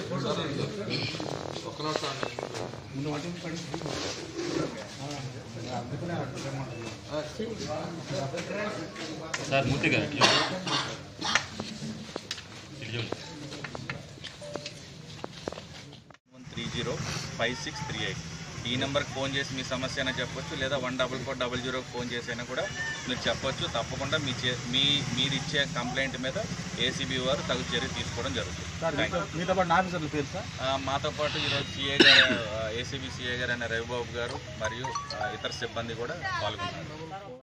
Sir మూర్తి గారు ఇట్లా ఇటు చూడండి. One three zero five six three eight ఈ నెంబర్కి ఫోన్ చేసి మీ సమస్య అయినా చెప్పొచ్చు లేదా వన్ డబల్ ఫోర్ డబల్ జీరోకి ఫోన్ చేసి అయినా కూడా మీరు చెప్పొచ్చు తప్పకుండా మీ చే మీ మీరు ఇచ్చే కంప్లైంట్ మీద ఏసీబీ వారు తగు చర్య తీసుకోవడం జరుగుతుంది Thank you. మీతో పాటు ఆఫీసర్ల పేరు సార్ ఆ, మాతో పాటు ఈరోజు సిఏ గారు ఏసీబీ సిఏ గారు అయిన రవిబాబు గారు మరియు ఆ, ఇతర సిబ్బంది కూడా పాల్గొన్నారు